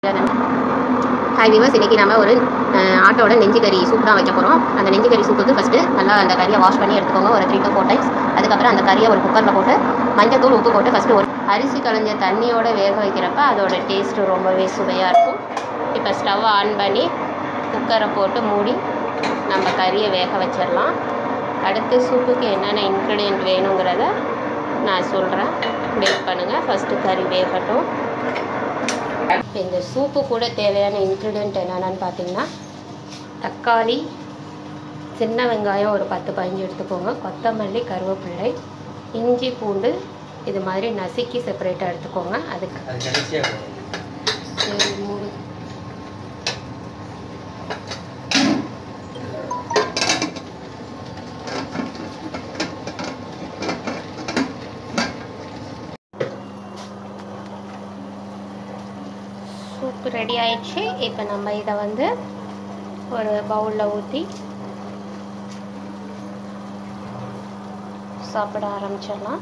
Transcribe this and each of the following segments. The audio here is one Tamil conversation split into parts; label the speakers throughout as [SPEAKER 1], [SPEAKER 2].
[SPEAKER 1] ஹாய் விவர்ஸ் இன்றைக்கி நம்ம ஒரு அஹ், ஆட்டோட நெஞ்சு கறி சூப் தான் வைக்க போகிறோம் அந்த நெஞ்சு கறி சூப்புக்கு ஃபஸ்ட்டு நல்லா அந்த கறியை வாஷ் பண்ணி எடுத்துக்கோங்க ஒரு த்ரீ டு ஃபோர் டைம்ஸ் அதுக்கப்புறம் அந்த கறியை ஒரு குக்கரில் போட்டு மஞ்சத்தூள் உப்பு போட்டு ஃபஸ்ட்டு ஒரு அரிசி களைஞ்ச தண்ணியோட வேக வைக்கிறப்ப அதோட டேஸ்ட்டு ரொம்பவே சுவையாக இருக்கும் இப்போ ஸ்டவ் ஆன் பண்ணி குக்கரை போட்டு மூடி நம்ம கறியை வேக வச்சிடலாம் அடுத்து சூப்புக்கு என்னென்ன இன்க்ரீடியன்ட் வேணுங்கிறத நான் சொல்கிறேன் வெயிட் பண்ணுங்கள் ஃபஸ்ட்டு கறி வேகட்டும் இப்போ இந்த சூப்பு கூட தேவையான இன்க்ரீடியன்ட் என்னென்னு பார்த்தீங்கன்னா தக்காளி சின்ன வெங்காயம் ஒரு பத்து பதினஞ்சு எடுத்துக்கோங்க கொத்தமல்லி கருவேப்பிள்ளை இஞ்சி பூண்டு இது மாதிரி நசுக்கி செப்பரேட்டாக எடுத்துக்கோங்க அதுக்கு
[SPEAKER 2] அது கடைசியாக
[SPEAKER 1] சரி, மூடு. சூப்பு ரெடி ஆயிடுச்சு இப்போ நம்ம இதை வந்து ஒரு பவுலில் ஊற்றி சாப்பிட ஆரம்பிச்சிடலாம்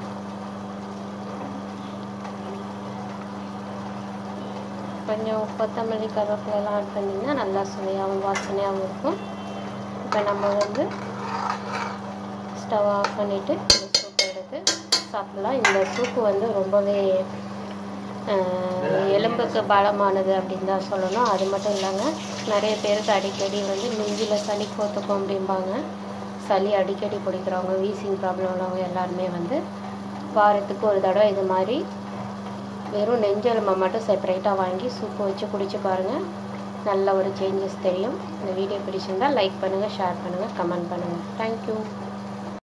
[SPEAKER 1] கொஞ்சம் கொத்தமல்லி கருவேப்பிலைலாம் ஆட் பண்ணிங்கன்னா நல்லா சுவையாகவும் வாசனையாகவும் இருக்கும் இப்போ நம்ம வந்து ஸ்டவ் ஆஃப் பண்ணிவிட்டு இந்த சூப்பை எடுத்து சாப்பிடலாம் இந்த சூப்பு வந்து ரொம்பவே ஆஹ், எலும்புக்கு பலமானது அப்படின்னு தான் சொல்லணும் அது மட்டும் இல்லைங்க நிறைய பேருக்கு அடிக்கடி வந்து நெஞ்சில் சளி கோத்துக்கும் அப்படிம்பாங்க சளி அடிக்கடி பிடிக்கிறவங்க வீசிங் ப்ராப்ளம் உள்ளவங்க எல்லாருமே வந்து வாரத்துக்கு ஒரு தடவை இது மாதிரி வெறும் நெஞ்செலும்பை மட்டும் செப்பரேட்டாக வாங்கி சூப்பு வச்சு குடிச்சு பாருங்கள் நல்ல ஒரு சேஞ்சஸ் தெரியும் இந்த வீடியோ பிடிச்சிருந்தால் லைக் பண்ணுங்கள் ஷேர் பண்ணுங்கள் கமெண்ட் பண்ணுங்கள் தேங்க்யூ